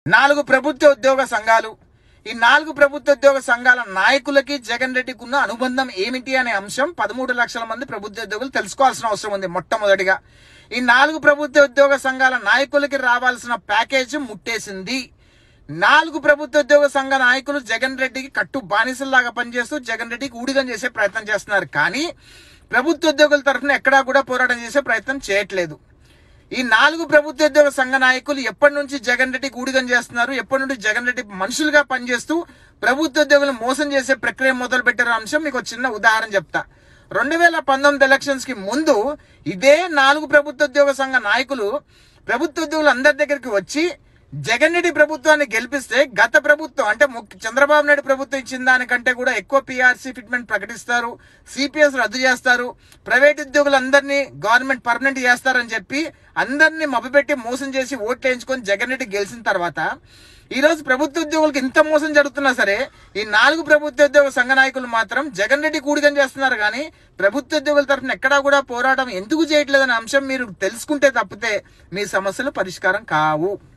నాలుగు ప్రభుత్వ ఉద్యోగ సంఘాలు ఈ నాలుగు ప్రభుత్వ ఉద్యోగ సంఘాల నాయకులకి జగన్ రెడ్డికి ఉన్న అనుబంధం ఏమిటి అనే అంశం పదమూడు లక్షల మంది ప్రభుత్వ ఉద్యోగులు తెలుసుకోవాల్సిన అవసరం ఉంది మొట్టమొదటిగా ఈ నాలుగు ప్రభుత్వ ఉద్యోగ సంఘాల నాయకులకి రావాల్సిన ప్యాకేజ్ ముట్టేసింది నాలుగు ప్రభుత్వ ఉద్యోగ సంఘ నాయకులు జగన్ రెడ్డికి కట్టు బానిసల్లాగా పనిచేస్తూ జగన్ రెడ్డికి ఊడిగం చేసే ప్రయత్నం చేస్తున్నారు కానీ ప్రభుత్వ ఉద్యోగుల తరఫున ఎక్కడా కూడా పోరాటం చేసే ప్రయత్నం చేయట్లేదు ఈ నాలుగు ప్రభుత్వ ఉద్యోగ సంఘ నాయకులు ఎప్పటి నుంచి జగన్ రెడ్డికి ఊడిగం చేస్తున్నారు ఎప్పటి నుండి జగన్ రెడ్డి మనుషులుగా పనిచేస్తూ ప్రభుత్వ ఉద్యోగులు మోసం చేసే ప్రక్రియ మొదలు పెట్టిన అంశం మీకు ఒక చిన్న ఉదాహరణ చెప్తా రెండు వేల పంతొమ్మిది ఎలక్షన్స్ కి ముందు ఇదే నాలుగు ప్రభుత్వ ఉద్యోగ సంఘ నాయకులు ప్రభుత్వ ఉద్యోగులు అందరి దగ్గరికి వచ్చి జగన్ రెడ్డి ప్రభుత్వాన్ని గెలిపిస్తే గత ప్రభుత్వం అంటే ముఖ్య- చంద్రబాబు నాయుడు ప్రభుత్వం ఇచ్చిన దానికంటే కూడా ఎక్కువ పిఆర్సీ ఫిట్మెంట్ ప్రకటిస్తారు సిపిఎస్ రద్దు చేస్తారు ప్రైవేట్ ఉద్యోగులందరినీ గవర్నమెంట్ పర్మనెంట్ చేస్తారని చెప్పి అందరినీ మభ్యపెట్టి మోసం చేసి ఓట్లు వేయించుకొని జగన్ రెడ్డి గెలిచిన తర్వాత ఈ రోజు ప్రభుత్వ ఉద్యోగులకు ఇంత మోసం జరుగుతున్నా సరే ఈ నాలుగు ప్రభుత్వ ఉద్యోగ సంఘ నాయకులు మాత్రం జగన్ రెడ్డి కూడికం చేస్తున్నారు కానీ ప్రభుత్వ ఉద్యోగుల తరఫున ఎక్కడా కూడా పోరాటం ఎందుకు చేయట్లేదనే అంశం మీరు తెలుసుకుంటే తప్పితే మీ సమస్యలు పరిష్కారం కావు